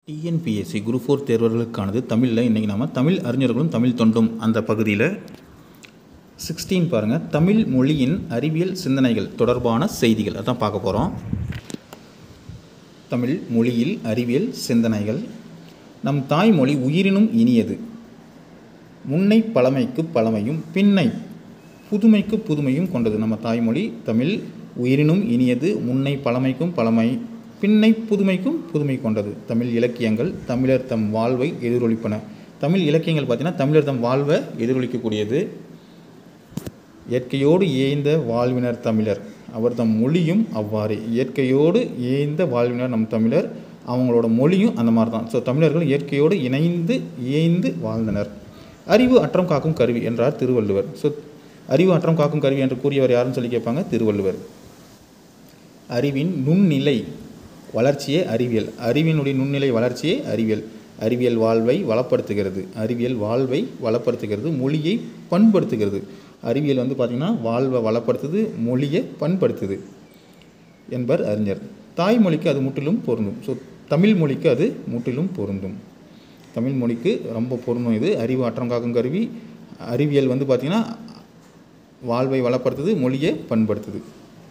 TNPSC group four தேர்வர்களுக்கானது தமிழில் இன்றைக்கி நாம தமிழ் அறிஞர்களும் தமிழ் தொண்டும் அந்த பகுதியில் சிக்ஸ்டீன் பாருங்கள் தமிழ் மொழியின் அறிவியல் சிந்தனைகள் தொடர்பான செய்திகள் அதான் பார்க்க போகிறோம் தமிழ் மொழியில் அறிவியல் சிந்தனைகள் நம் தாய்மொழி உயிரினும் இனியது முன்னை பழமைக்கு பழமையும் பின்னை புதுமைக்கு புதுமையும் கொண்டது நம்ம தாய்மொழி தமிழ் உயிரினும் இனியது முன்னை பழமைக்கும் பழமை பின்னை புதுமைக்கும் புதுமை கொண்டது தமிழ் இலக்கியங்கள் தமிழர் தம் வாழ்வை எதிரொலிப்பன தமிழ் இலக்கியங்கள் பார்த்தீங்கன்னா தமிழர் தம் வாழ்வை எதிரொலிக்கக்கூடியது இயற்கையோடு ஏய்ந்த வாழ்வினர் தமிழர் அவர் தம் மொழியும் அவ்வாறு இயற்கையோடு ஏய்ந்த வாழ்வினர் நம் தமிழர் அவங்களோட மொழியும் அந்த மாதிரி தான் ஸோ தமிழர்கள் இயற்கையோடு இணைந்து ஏய்ந்து வாழ்ந்தனர் அறிவு அற்றம் காக்கும் கருவி என்றார் திருவள்ளுவர் ஸோ அறிவு அற்றம் காக்கும் கருவி என்று கூறியவர் யாருன்னு சொல்லி கேட்பாங்க திருவள்ளுவர் அறிவின் நுண்ணிலை வளர்ச்சியே அறிவியல் அறிவினுடைய நுண்ணிலை வளர்ச்சியே அறிவியல் அறிவியல் வாழ்வை வளப்படுத்துகிறது அறிவியல் வாழ்வை வளப்படுத்துகிறது மொழியை பண்படுத்துகிறது அறிவியல் வந்து பார்த்திங்கன்னா வாழ்வை வளப்படுத்துது மொழியை பண்படுத்துது என்பர் அறிஞர் தாய்மொழிக்கு அது முற்றிலும் பொருந்தும் ஸோ தமிழ் மொழிக்கு அது முற்றிலும் பொருந்தும் தமிழ் மொழிக்கு ரொம்ப பொருந்தும் இது அறிவு அற்றம் காக்கும் கருவி அறிவியல் வந்து பார்த்திங்கன்னா வாழ்வை வளப்படுத்துது மொழியை பண்படுத்துது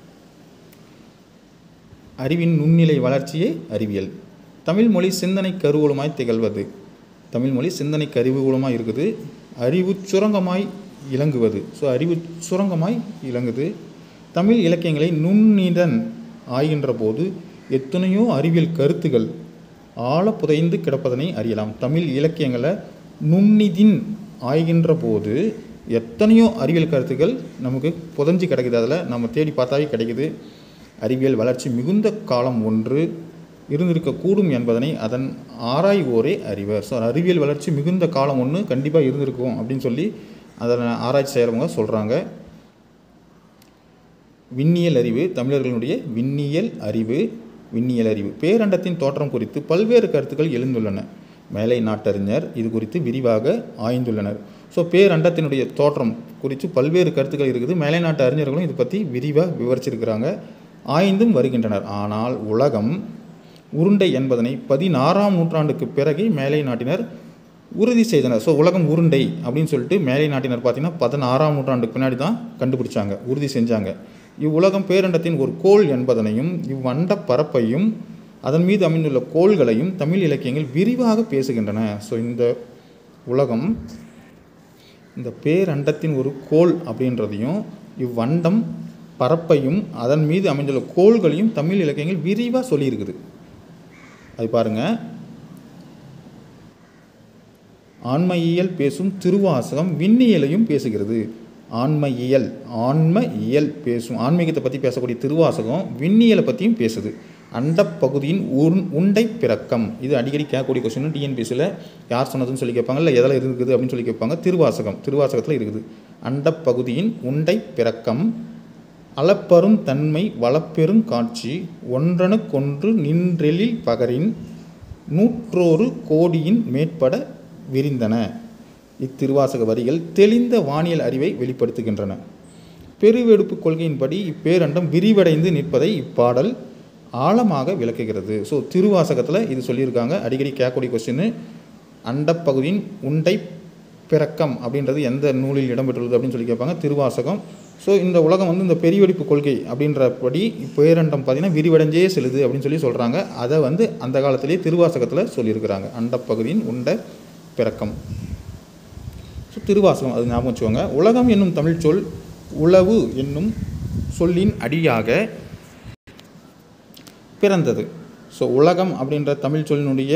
அறிவின் நுண்ணிலை வளர்ச்சியே அறிவியல் தமிழ் மொழி சிந்தனை கருவூலமாய் திகழ்வது தமிழ் மொழி சிந்தனை கருவூலமாக இருக்குது அறிவு சுரங்கமாய் இலங்குவது ஸோ அறிவு சுரங்கமாய் இலங்குது தமிழ் இலக்கியங்களை நுண்ணிதன் ஆய்கின்ற போது எத்தனையோ அறிவியல் கருத்துகள் ஆழ புதைந்து கிடப்பதனை அறியலாம் தமிழ் இலக்கியங்களை நுண்ணிதின் ஆய்கின்ற போது எத்தனையோ அறிவியல் கருத்துக்கள் நமக்கு புதஞ்சு கிடக்குது அதில் நம்ம தேடி பார்த்தாவே கிடைக்குது அறிவியல் வளர்ச்சி மிகுந்த காலம் ஒன்று இருந்திருக்கக்கூடும் என்பதனை அதன் ஆராய்வோரே அறிவர் ஸோ அறிவியல் வளர்ச்சி மிகுந்த காலம் ஒன்று கண்டிப்பாக இருந்திருக்கும் அப்படின்னு சொல்லி அதனை ஆராய்ச்சி செய்கிறவங்க சொல்கிறாங்க விண்ணியல் அறிவு தமிழர்களுடைய விண்ணியல் அறிவு விண்ணியல் அறிவு பேரண்டத்தின் தோற்றம் குறித்து பல்வேறு கருத்துக்கள் எழுந்துள்ளன மேலை நாட்டறிஞர் இது குறித்து விரிவாக ஆய்ந்துள்ளனர் ஸோ பேரண்டத்தினுடைய தோற்றம் குறித்து பல்வேறு கருத்துக்கள் இருக்குது மேலை நாட்டு அறிஞர்களும் இதை பற்றி விரிவாக விவரிச்சிருக்கிறாங்க ஆய்ந்தும் வருகின்றனர் ஆனால் உலகம் உருண்டை என்பதனை பதினாறாம் நூற்றாண்டுக்கு பிறகு மேலை நாட்டினர் உறுதி செய்தனர் ஸோ உலகம் உருண்டை அப்படின்னு சொல்லிட்டு மேலை நாட்டினர் பார்த்தீங்கன்னா பதினாறாம் நூற்றாண்டுக்கு பின்னாடி தான் கண்டுபிடிச்சாங்க உறுதி செஞ்சாங்க இவ்வுலகம் பேரண்டத்தின் ஒரு கோள் என்பதனையும் இவ்வண்ட பரப்பையும் அதன் மீது அமைந்துள்ள கோள்களையும் தமிழ் இலக்கியங்கள் விரிவாக பேசுகின்றன ஸோ இந்த உலகம் இந்த பேரண்டத்தின் ஒரு கோள் அப்படின்றதையும் இவ்வண்டம் பரப்பையும் அதன் மீது அமைந்துள்ள கோள்களையும் தமிழ் இலக்கியங்கள் விரிவாக சொல்லியிருக்குது அது பாருங்கள் ஆன்மையியல் பேசும் திருவாசகம் விண்ணியலையும் பேசுகிறது ஆன்மையியல் ஆன்ம இயல் பேசும் ஆன்மீகத்தை பற்றி பேசக்கூடிய திருவாசகம் விண்ணியலை பற்றியும் பேசுது அண்ட பகுதியின் உன் உண்டை பிறக்கம் இது அடிக்கடி கேட்கக்கூடிய கொஸ்டின் டிஎன்பிஎஸ்சியில் யார் சொன்னதுன்னு சொல்லி கேட்பாங்க இல்லை எதில் இருக்குது அப்படின்னு சொல்லி கேட்பாங்க திருவாசகம் திருவாசகத்தில் இருக்குது அண்ட பகுதியின் உண்டை பிறக்கம் அளப்பெரும் தன்மை வளப்பெரும் காட்சி ஒன்றனுக்கொன்று நின்றெழில் பகரின் நூற்றோரு கோடியின் மேற்பட விரிந்தன இத்திருவாசக வரிகள் தெளிந்த வானியல் அறிவை வெளிப்படுத்துகின்றன பெருவெடுப்பு கொள்கையின்படி இப்பேரண்டம் விரிவடைந்து நிற்பதை இப்பாடல் ஆழமாக விளக்குகிறது ஸோ திருவாசகத்தில் இது சொல்லியிருக்காங்க அடிக்கடி கேட்கக்கூடிய கொஸ்டின் அண்டப்பகுதியின் உண்டை பிறக்கம் அப்படின்றது எந்த நூலில் இடம்பெற்றுள்ளது அப்படின்னு சொல்லி கேட்பாங்க திருவாசகம் ஸோ இந்த உலகம் வந்து இந்த பெரியவெடிப்பு கொள்கை அப்படின்றபடி பேரண்டம் பார்த்திங்கன்னா விரிவடைஞ்சே செல்லுது அப்படின்னு சொல்லி சொல்கிறாங்க அதை வந்து அந்த காலத்திலேயே திருவாசகத்தில் சொல்லியிருக்கிறாங்க அண்டப்பகுதியின் உண்ட பிறக்கம் ஸோ திருவாசகம் அது ஞாபகம் வச்சுக்கோங்க உலகம் என்னும் தமிழ் சொல் உளவு என்னும் சொல்லின் அடியாக பிறந்தது ஸோ உலகம் அப்படின்ற தமிழ் சொல்லினுடைய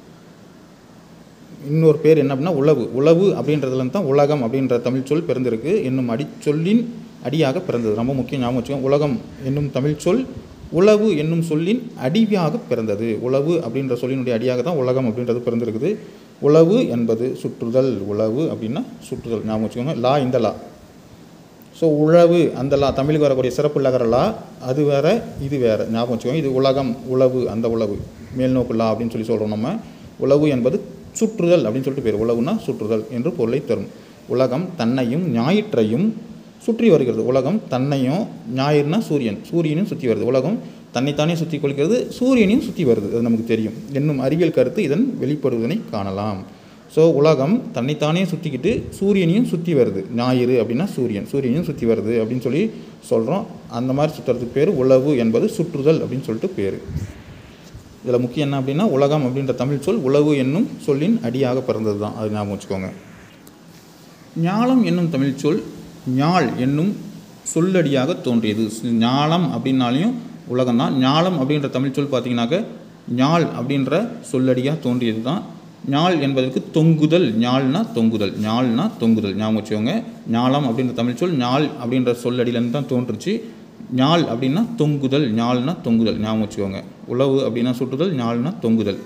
இன்னொரு பேர் என்ன அப்படின்னா உளவு உளவு அப்படின்றதுல தான் உலகம் அப்படின்ற தமிழ் சொல் பிறந்திருக்கு என்னும் அடிச்சொல்லின் அடியாக பிறந்தது ரொம்ப முக்கியம் ஞாபகம் வச்சுக்கோங்க உலகம் என்னும் தமிழ் சொல் உளவு என்னும் சொல்லின் அடியாக பிறந்தது உளவு அப்படின்ற சொல்லினுடைய அடியாக தான் உலகம் அப்படின்றது பிறந்திருக்குது உளவு என்பது சுற்றுதல் உளவு அப்படின்னா சுற்றுதல் ஞாபகம் வச்சுக்கோங்க லா இந்த லா ஸோ உழவு அந்த லா தமிழுக்கு வரக்கூடிய சிறப்பு லகர லா அது வேற இது வேற ஞாபகம் வச்சுக்கோங்க இது உலகம் உளவு அந்த உளவு மேல்நோக்கு லா அப்படின்னு சொல்லி சொல்கிறோம் நம்ம உளவு என்பது சுற்றுதல் அப்படின்னு சொல்லிட்டு பேர் உளவுனா சுற்றுதல் என்று பொருளை தரும் உலகம் தன்னையும் ஞாயிற்றையும் சுற்றி வருகிறது உலகம் தன்னையும் ஞாயிறுனா சூரியன் சூரியனும் சுற்றி வருது உலகம் தன்னைத்தானே சுற்றி கொள்கிறது சூரியனையும் சுற்றி வருது அது நமக்கு தெரியும் என்னும் அறிவியல் கருத்து இதன் வெளிப்படுவதனை காணலாம் ஸோ உலகம் தன்னைத்தானே சுற்றிக்கிட்டு சூரியனையும் சுற்றி வருது ஞாயிறு அப்படின்னா சூரியன் சூரியனையும் சுற்றி வருது அப்படின்னு சொல்லி சொல்கிறோம் அந்த மாதிரி சுற்றுறதுக்கு பேர் உளவு என்பது சுற்றுதல் அப்படின்னு சொல்லிட்டு பேர் இதில் முக்கியம் என்ன அப்படின்னா உலகம் அப்படின்ற தமிழ் சொல் உளவு என்னும் சொல்லின் அடியாக பிறந்தது தான் அது ஞாபகம் வச்சுக்கோங்க ஞாலம் என்னும் தமிழ் சொல் ஞாள் என்னும் சொல்லடியாக தோன்றியது ஞாலம் அப்படின்னாலையும் உலகம் தான் ஞாலம் அப்படின்ற தமிழ் சொல் பார்த்தீங்கன்னாக்க ஞாள் அப்படின்ற சொல்லடியாக தோன்றியது தான் ஞாள் என்பதற்கு தொங்குதல் ஞாள்னா தொங்குதல் ஞாள்னா தொங்குதல் ஞாபகம் வச்சுக்கோங்க ஞாலம் அப்படின்ற தமிழ் சொல் ஞாள் அப்படின்ற சொல்லடியிலேருந்து தான் தோன்றுச்சு ஞாள் அப்படின்னா தொங்குதல் ஞாள்னா தொங்குதல் ஞாபகம் வச்சுக்கோங்க உழவு அப்படின்னா சுட்டுதல் ஞாள்னா தொங்குதல்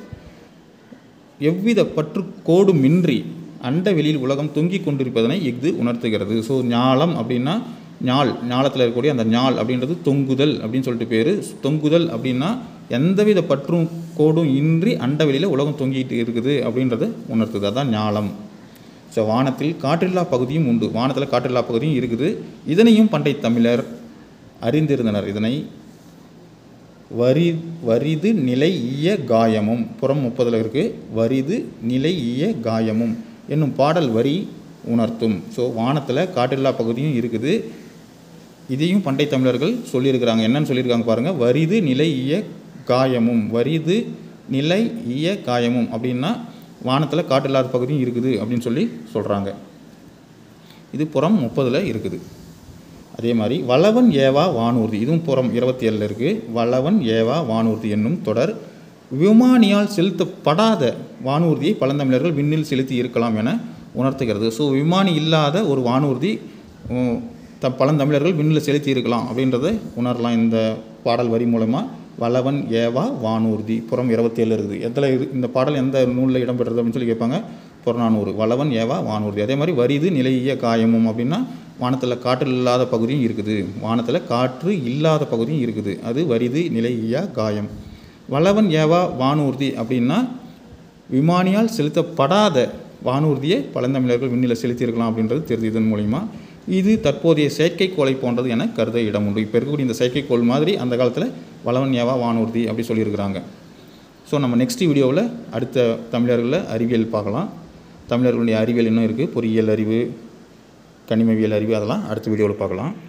எவ்வித பற்று கோடுமின்றி அண்ட வெளியில் உலகம் தொங்கிக் கொண்டிருப்பதனை இஃது உணர்த்துகிறது ஸோ ஞாலம் அப்படின்னா ஞால் ஞாலத்தில் இருக்கக்கூடிய அந்த ஞால் அப்படின்றது தொங்குதல் அப்படின்னு சொல்லிட்டு பேர் தொங்குதல் அப்படின்னா எந்தவித பற்றும் கோடும் இன்றி அண்ட வெளியில் உலகம் தொங்கிட்டு இருக்குது அப்படின்றத உணர்த்துது அதான் ஞாலம் ஸோ வானத்தில் காற்றில்லா பகுதியும் உண்டு வானத்தில் காற்றில்லா பகுதியும் இருக்குது இதனையும் பண்டை தமிழர் அறிந்திருந்தனர் இதனை வரி வரிது நிலை ஈய காயமும் புறம் முப்பதில் இருக்குது வரிது நிலை ஈய காயமும் என்னும் பாடல் வரி உணர்த்தும் ஸோ வானத்தில் காற்றில்லா பகுதியும் இருக்குது இதையும் பண்டை தமிழர்கள் சொல்லியிருக்கிறாங்க என்னன்னு சொல்லியிருக்காங்க பாருங்கள் வரிது நிலை ஈய காயமும் வரிது நிலை ஈய காயமும் அப்படின்னா வானத்தில் காற்றில்லாத பகுதியும் இருக்குது அப்படின்னு சொல்லி சொல்கிறாங்க இது புறம் முப்பதில் இருக்குது அதே மாதிரி வளவன் ஏவா வானூர்தி இதுவும் புறம் இருபத்தி ஏழில் இருக்குது வளவன் ஏவா வானூர்தி என்னும் தொடர் விமானியால் செலுத்தப்படாத வானூர்தியை பழந்தமிழர்கள் விண்ணில் செலுத்தி இருக்கலாம் என உணர்த்துகிறது ஸோ விமானி இல்லாத ஒரு வானூர்தி உம், த பழந்தமிழர்கள் விண்ணில் செலுத்தி இருக்கலாம் அப்படின்றத உணரலாம் இந்த பாடல் வரி மூலமாக வளவன் ஏவா வானூர்தி புறம் இருபத்தேழு இருக்குது எதில் இரு இந்த பாடல் எந்த நூலில் இடம்பெற்றது அப்படின்னு சொல்லி கேட்பாங்க புறநானூறு வளவன் ஏவா வானூர்தி அதே மாதிரி வரிது நிலைய காயமும் அப்படின்னா வானத்தில் காற்று இல்லாத பகுதியும் இருக்குது வானத்தில் காற்று இல்லாத பகுதியும் இருக்குது அது வரிது நிலைய காயம் வளவன் ஏவா வானூர்தி அப்படின்னா விமானியால் செலுத்தப்படாத வானூர்தியை பழந்தமிழர்கள் விண்ணில் செலுத்தியிருக்கலாம் அப்படின்றது தெரிஞ்சு இதன் மூலிமா இது தற்போதைய செயற்கைக்கோளை போன்றது என கருத இடம் உண்டு இப்போ இருக்கக்கூடிய இந்த செயற்கைக்கோள் மாதிரி அந்த காலத்தில் வளவன் ஏவா வானூர்தி அப்படி சொல்லியிருக்கிறாங்க ஸோ நம்ம நெக்ஸ்ட் வீடியோவில் அடுத்த தமிழர்களில் அறிவியல் பார்க்கலாம் தமிழர்களுடைய அறிவியல் இன்னும் இருக்குது பொறியியல் அறிவு கனிமவியல் அறிவு அதெல்லாம் அடுத்த வீடியோவில் பார்க்கலாம்